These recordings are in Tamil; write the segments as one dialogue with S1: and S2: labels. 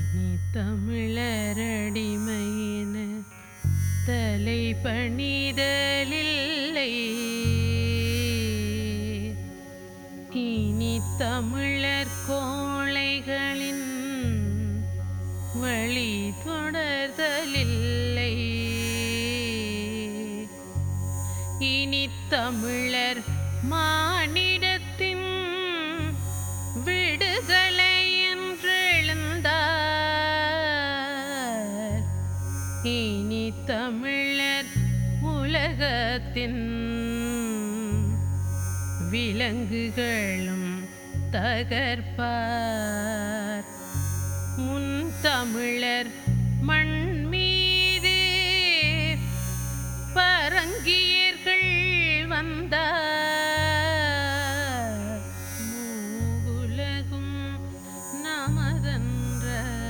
S1: நீ தமிழரடிமையின தலை பணிதலில்லை இனி தமிழர் கோழைகளின் வழி தொடர்தலில்லை இனி தமிழர் மானிடத்தின் விடுதலை என்றெழுந்தார் இனி தமிழர் உலகத்தின் விலங்குகளும் தகர்ப்பார் முன் தமிழர் மண் மீது பரங்கியர்கள் வந்தார் மூவுலகும் நமதன்ற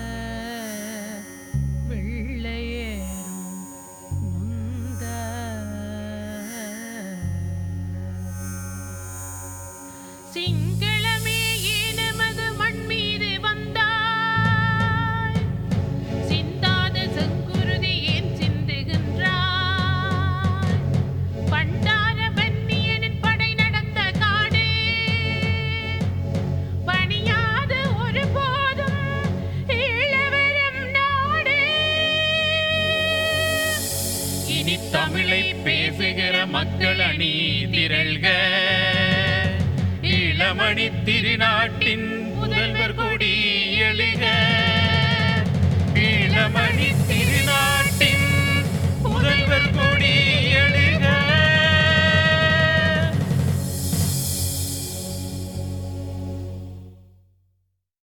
S1: வெள்ளையேறும் நொந்தார் சிங்களமே நமது மண் மீது வந்தாய் சிந்தாத செங்குருதி ஏன் சிந்துகின்றாய் பண்டார வன்னியனின் படை நடந்த காடு பணியாத ஒருபோதும் ஈழவரும் நாடு
S2: இனி தமிழை பேசுகிற மக்கள் அணி திரள்க இளமணி திருநாட்டின்